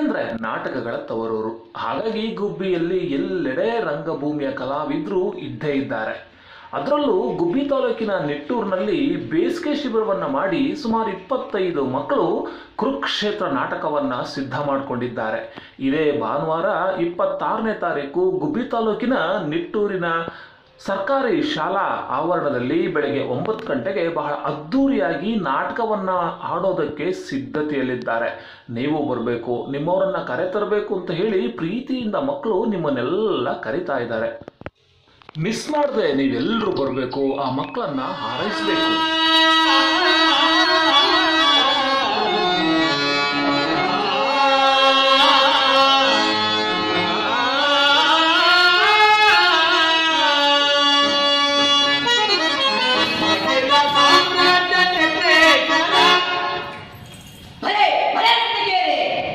ಅಂದ್ರೆ ನಾಟಕಗಳ ತವರೂರು ಹಾಗಾಗಿ ಗುಬ್ಬಿಯಲ್ಲಿ ಎಲ್ಲೆಡೆ ರಂಗಭೂಮಿಯ ಕಲಾವಿದರು ಇದ್ದೇ ಇದ್ದಾರೆ ಅದರಲ್ಲೂ ಗುಬ್ಬಿ ತಾಲೂಕಿನ ನಿಟ್ಟೂರಿನಲ್ಲಿ ಬೇಸಿಗೆ ಶಿಬಿರವನ್ನ ಮಾಡಿ ಸುಮಾರು ಇಪ್ಪತ್ತೈದು ಮಕ್ಕಳು ಕುರುಕ್ಷೇತ್ರ ನಾಟಕವನ್ನ ಸಿದ್ಧ ಮಾಡಿಕೊಂಡಿದ್ದಾರೆ ಇದೇ ಭಾನುವಾರ ಇಪ್ಪತ್ತಾರನೇ ತಾರೀಕು ಗುಬ್ಬಿ ತಾಲೂಕಿನ ನಿಟ್ಟೂರಿನ ಸರ್ಕಾರಿ ಶಾಲಾ ಆವರಣದಲ್ಲಿ ಬೆಳಗ್ಗೆ ಒಂಬತ್ತು ಗಂಟೆಗೆ ಬಹಳ ಅದ್ಧೂರಿಯಾಗಿ ನಾಟಕವನ್ನ ಆಡೋದಕ್ಕೆ ಸಿದ್ಧತೆಯಲ್ಲಿದ್ದಾರೆ ನೀವು ಬರಬೇಕು ನಿಮ್ಮವರನ್ನ ಕರೆತರಬೇಕು ಅಂತ ಹೇಳಿ ಪ್ರೀತಿಯಿಂದ ಮಕ್ಕಳು ನಿಮ್ಮನ್ನೆಲ್ಲ ಕರಿತಾ ಇದ್ದಾರೆ ಮಿಸ್ ಮಾಡದೆ ನೀವೆಲ್ಲರೂ ಬರಬೇಕು ಆ ಮಕ್ಕಳನ್ನ ಹಾರೈಸಬೇಕು ಭಲೆ ಭಲೆ ತೆಗೆಯಿರಿ.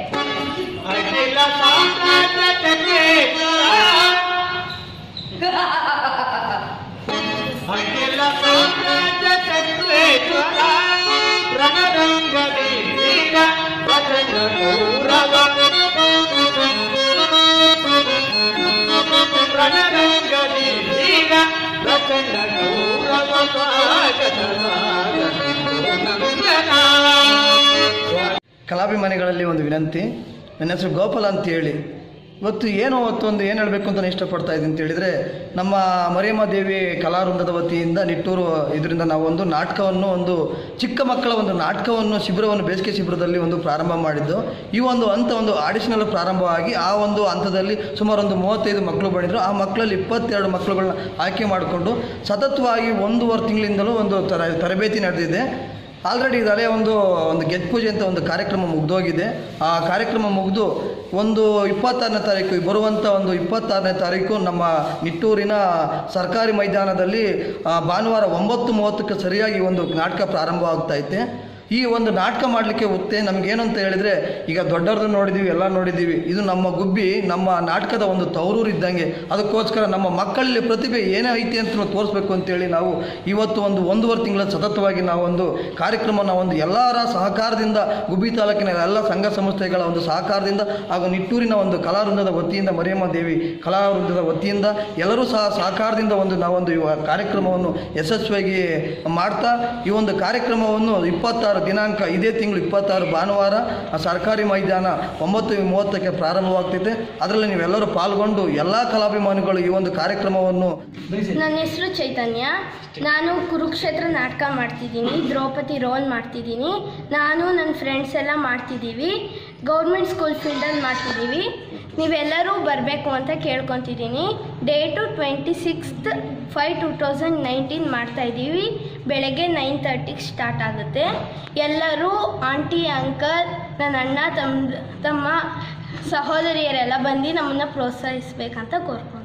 ಕಲಾಭಿಮಾನಿಗಳಲ್ಲಿ ಒಂದು ವಿನಂತಿ ನನ್ನ ಹೆಸರು ಗೋಪಾಲ ಅಂತ ಹೇಳಿ ಇವತ್ತು ಏನು ಒಂದು ಏನು ಹೇಳಬೇಕು ಅಂತ ನಾನು ಇಷ್ಟಪಡ್ತಾ ಇದ್ದೀನಿ ಅಂತ ಹೇಳಿದರೆ ನಮ್ಮ ಮರಿಯಮ್ಮ ದೇವಿ ಕಲಾವೃಂದದ ವತಿಯಿಂದ ನಿಟ್ಟೂರು ಇದರಿಂದ ನಾವು ಒಂದು ನಾಟಕವನ್ನು ಒಂದು ಚಿಕ್ಕ ಮಕ್ಕಳ ಒಂದು ನಾಟಕವನ್ನು ಶಿಬಿರವನ್ನು ಬೇಸಿಗೆ ಶಿಬಿರದಲ್ಲಿ ಒಂದು ಪ್ರಾರಂಭ ಮಾಡಿದ್ದು ಈ ಒಂದು ಹಂತ ಒಂದು ಆಡಿಷನಲ್ ಪ್ರಾರಂಭವಾಗಿ ಆ ಒಂದು ಹಂತದಲ್ಲಿ ಸುಮಾರು ಒಂದು ಮೂವತ್ತೈದು ಮಕ್ಕಳು ಬಂದಿದ್ರು ಆ ಮಕ್ಕಳಲ್ಲಿ ಇಪ್ಪತ್ತೆರಡು ಮಕ್ಕಳುಗಳನ್ನ ಆಯ್ಕೆ ಮಾಡಿಕೊಂಡು ಸತತವಾಗಿ ಒಂದೂವರೆ ತಿಂಗಳಿಂದಲೂ ಒಂದು ತರ ತರಬೇತಿ ನಡೆದಿದೆ ಆಲ್ರೆಡಿ ಇದರೇ ಒಂದು ಒಂದು ಗೆದ್ದು ಪೂಜೆ ಅಂತ ಒಂದು ಕಾರ್ಯಕ್ರಮ ಮುಗ್ದೋಗಿದೆ ಆ ಕಾರ್ಯಕ್ರಮ ಮುಗಿದು ಒಂದು ಇಪ್ಪತ್ತಾರನೇ ತಾರೀಕು ಬರುವಂಥ ಒಂದು ಇಪ್ಪತ್ತಾರನೇ ತಾರೀಕು ನಮ್ಮ ನಿಟ್ಟೂರಿನ ಸರ್ಕಾರಿ ಮೈದಾನದಲ್ಲಿ ಆ, ಭಾನುವಾರ ಒಂಬತ್ತು ಮೂವತ್ತಕ್ಕೆ ಸರಿಯಾಗಿ ಒಂದು ನಾಟಕ ಪ್ರಾರಂಭ ಆಗ್ತೈತೆ ಈ ಒಂದು ನಾಟಕ ಮಾಡಲಿಕ್ಕೆ ಉತ್ತೆ ನಮಗೇನು ಅಂತ ಹೇಳಿದರೆ ಈಗ ದೊಡ್ಡವ್ರದ್ದು ನೋಡಿದ್ದೀವಿ ಎಲ್ಲ ನೋಡಿದ್ದೀವಿ ಇದು ನಮ್ಮ ಗುಬ್ಬಿ ನಮ್ಮ ನಾಟಕದ ಒಂದು ತವರೂರು ಇದ್ದಂಗೆ ಅದಕ್ಕೋಸ್ಕರ ನಮ್ಮ ಮಕ್ಕಳಲ್ಲಿ ಪ್ರತಿಭೆ ಏನೇ ಐತಿ ಅಂತ ತೋರಿಸ್ಬೇಕು ಅಂತೇಳಿ ನಾವು ಇವತ್ತು ಒಂದು ಒಂದೂವರೆ ತಿಂಗಳ ಸತತವಾಗಿ ನಾವು ಒಂದು ಕಾರ್ಯಕ್ರಮನ ಒಂದು ಎಲ್ಲರ ಸಹಕಾರದಿಂದ ಗುಬ್ಬಿ ತಾಲೂಕಿನ ಎಲ್ಲ ಸಂಘ ಸಂಸ್ಥೆಗಳ ಒಂದು ಸಹಕಾರದಿಂದ ಹಾಗೂ ನಿಟ್ಟೂರಿನ ಒಂದು ಕಲಾವೃಂದದ ವತಿಯಿಂದ ಮರಿಯಮ್ಮ ದೇವಿ ಕಲಾವೃಂದದ ವತಿಯಿಂದ ಎಲ್ಲರೂ ಸಹ ಸಹಕಾರದಿಂದ ಒಂದು ನಾವೊಂದು ಇವ ಕಾರ್ಯಕ್ರಮವನ್ನು ಯಶಸ್ವಿಯಾಗಿ ಮಾಡ್ತಾ ಈ ಒಂದು ಕಾರ್ಯಕ್ರಮವನ್ನು ಇಪ್ಪತ್ತಾರು ದಿನಾಂಕ ಇದೇ ತಿಂಗಳು ಇಪ್ಪತ್ತಾರು ಭಾನುವಾರ ಆ ಸರ್ಕಾರಿ ಮೈದಾನ ಒಂಬತ್ತು ಮೂವತ್ತಕ್ಕೆ ಪ್ರಾರಂಭವಾಗ್ತೈತೆ ಅದರಲ್ಲಿ ನೀವೆಲ್ಲರೂ ಪಾಲ್ಗೊಂಡು ಎಲ್ಲ ಕಲಾಭಿಮಾನಿಗಳು ಈ ಒಂದು ಕಾರ್ಯಕ್ರಮವನ್ನು ನನ್ನ ಹೆಸರು ಚೈತನ್ಯ ನಾನು ಕುರುಕ್ಷೇತ್ರ ನಾಟಕ ಮಾಡ್ತಿದ್ದೀನಿ ದ್ರೌಪದಿ ರೋಲ್ ಮಾಡ್ತಿದ್ದೀನಿ ನಾನು ನನ್ನ ಫ್ರೆಂಡ್ಸ್ ಎಲ್ಲ ಮಾಡ್ತಿದ್ದೀವಿ ಗೌರ್ಮೆಂಟ್ ಸ್ಕೂಲ್ ಫೀಲ್ಡಲ್ಲಿ ಮಾಡ್ತಿದ್ದೀವಿ ನೀವೆಲ್ಲರೂ ಬರಬೇಕು ಅಂತ ಕೇಳ್ಕೊತಿದ್ದೀನಿ date twenty sixth five two thousand nineteen ಮಾಡ್ತಾಯಿದ್ದೀವಿ ಬೆಳಗ್ಗೆ ನೈನ್ ತರ್ಟಿಗೆ ಸ್ಟಾರ್ಟ್ ಆಗುತ್ತೆ ಎಲ್ಲರೂ ಆಂಟಿ ಅಂಕಲ್ ನನ್ನ ಅಣ್ಣ ತಮ್ಮ ತಮ್ಮ ಸಹೋದರಿಯರೆಲ್ಲ ಬಂದು ನಮ್ಮನ್ನು ಪ್ರೋತ್ಸಾಹಿಸ್ಬೇಕಂತ ಕೋರ್ಕೊಂತೀನಿ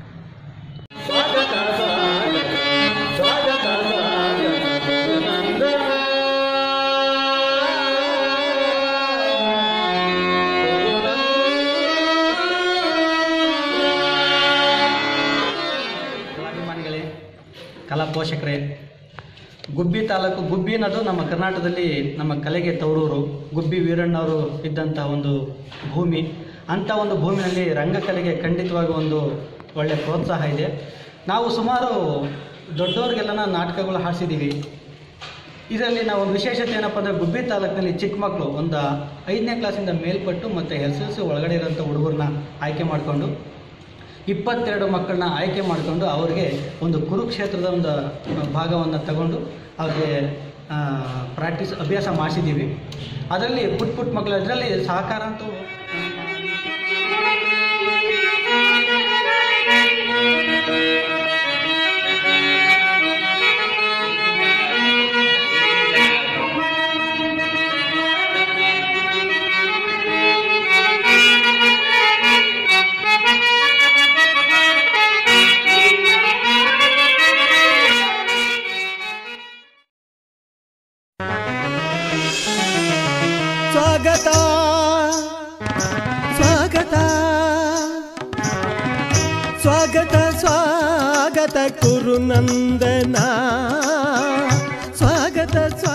ಕಲಾಭಿಮಾನಿಗಳೇ ಕಲಾ ಪೋಷಕರೇ ಗುಬ್ಬಿ ತಾಲೂಕು ಗುಬ್ಬಿ ಅನ್ನೋದು ನಮ್ಮ ಕರ್ನಾಟಕದಲ್ಲಿ ನಮ್ಮ ಕಲೆಗೆ ತವರೂರು ಗುಬ್ಬಿ ವೀರಣ್ಣವರು ಇದ್ದಂಥ ಒಂದು ಭೂಮಿ ಅಂಥ ಒಂದು ಭೂಮಿಯಲ್ಲಿ ರಂಗಕಲೆಗೆ ಖಂಡಿತವಾಗಿ ಒಂದು ಒಳ್ಳೆಯ ಪ್ರೋತ್ಸಾಹ ಇದೆ ನಾವು ಸುಮಾರು ದೊಡ್ಡವ್ರಿಗೆಲ್ಲ ನಾಟಕಗಳು ಹಾಡಿಸಿದ್ದೀವಿ ಇದರಲ್ಲಿ ನಾವು ಒಂದು ವಿಶೇಷತೆ ಏನಪ್ಪ ಅಂದರೆ ಗುಬ್ಬಿ ತಾಲೂಕಿನಲ್ಲಿ ಚಿಕ್ಕ ಮಕ್ಕಳು ಒಂದು ಐದನೇ ಕ್ಲಾಸಿಂದ ಮೇಲ್ಪಟ್ಟು ಮತ್ತು ಎಸ್ ಎಲ್ ಸಿ ಒಳಗಡೆ ಇರೋಂಥ ಹುಡುಗರನ್ನ ಆಯ್ಕೆ ಮಾಡಿಕೊಂಡು ಇಪ್ಪತ್ತೆರಡು ಮಕ್ಕಳನ್ನ ಆಯ್ಕೆ ಮಾಡಿಕೊಂಡು ಅವರಿಗೆ ಒಂದು ಕುರುಕ್ಷೇತ್ರದ ಒಂದು ಭಾಗವನ್ನು ತಗೊಂಡು ಅವ್ರಿಗೆ ಪ್ರಾಕ್ಟೀಸ್ ಅಭ್ಯಾಸ ಮಾಡಿಸಿದ್ದೀವಿ ಅದರಲ್ಲಿ ಪುಟ್ ಪುಟ್ ಮಕ್ಕಳು ಅದರಲ್ಲಿ ಸಹಕಾರ ಅಂತೂ ಸ್ವಾಗತ ಸ್ವಾಗತ ಸ್ವಾಗತ ಸ್ವಾಗತ ಕುರುನಂದನ ಸ್ವಾಗತ ಸ್ವಾಗತ